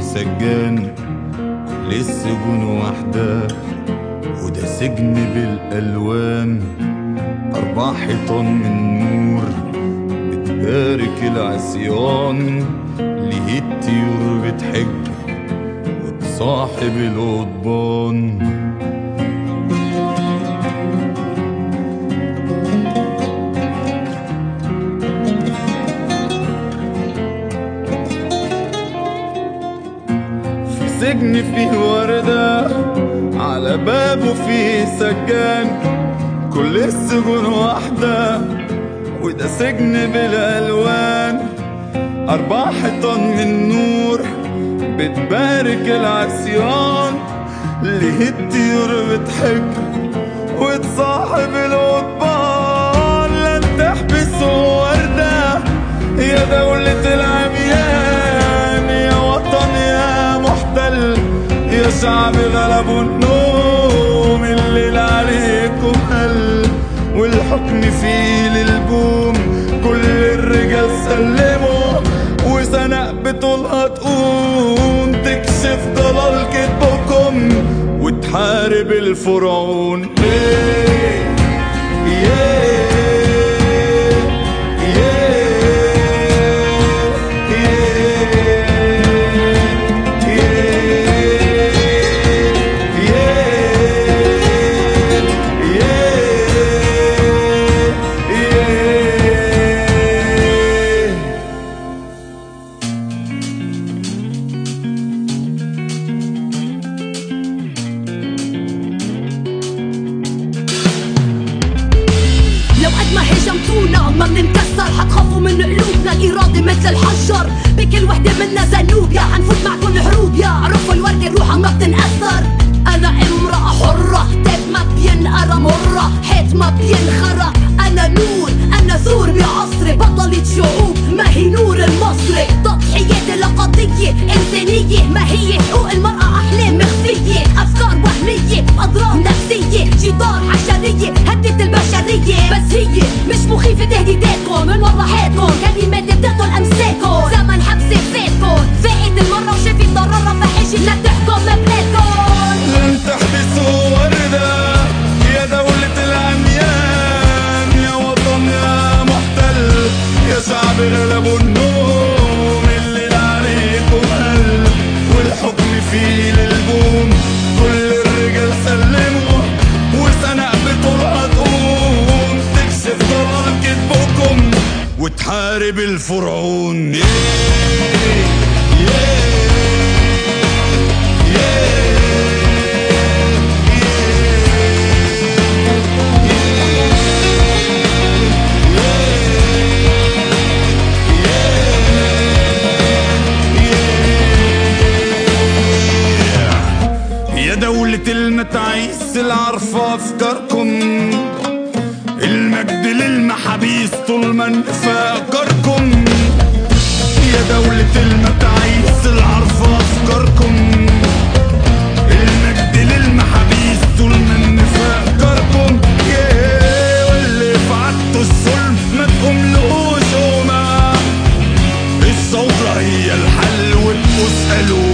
سجان كل السجون واحدة وده سجن بالألوان أربع حيطان من نور بتبارك العصيان ليه الطيور بتحج وتصاحب القضبان في سجن فيه وردة على بابه فيه سجان كل السجون واحدة وده سجن بالألوان أربع حيطان من نور بتبارك العصيان ليه الطيور بتحج وتصاحب القضبان لن تحبسوا وردة يا دولة العميان يا وطن يا محتل يا شعب غلبوا النوم الليل عليكم هل والحكم فيه للبوم كل الرجال سلموا وسنة بطولها تقوم تكشف ضلال كذبكم وتحارب الفرعون ليه yeah. لو قد ما هجمتونا ما بننكسر حتخافوا من قلوبنا الإرادة مثل الحجر بكل وحدة منا زنوبيا حنفوت معكم حروب يا عرفوا الوردة روحها ما بتنأثر أنا امرأة حرة كتاب ما بينقرا مرة حيط ما بينخرق أنا نور أنا ثور بعصري بطلة شعوب ما هي نور المصري تضحياتي لقضية إنسانية ما هي حقوق المرأة أحلام مخفية أفكار وهمية أضرار نفسية جدار حشرية هدت البشرية بس هي مش مخيفة تهديداتكم من ورا حياتكم كلمات بتقتل أمساكم زمن حبس فاتكم فائت المرة وشافت ضررها فحاجة لا تحكم بلادكم لن تحبسوا وردة يا دولة العميان يا وطن يا محتل يا شعب غلبوا النوم الليل عليكم هل والحكم فيه للبوم كل الرجال سلموا وسنة بطولها تقوم تكشف ضلال كذبكم وتحارب الفرعون yeah. Yeah. يا دولة المتاعيس العارفة أفكاركم المجد للمحابيس طول ما نفكركم يا دولة المتاعيس العارفة أفكاركم المجد للمحابيس طول ما نفكركم يا واللي فعلتوا الظلم ما تقوملوش وما الثورة هي الحل وابقوا اسألوا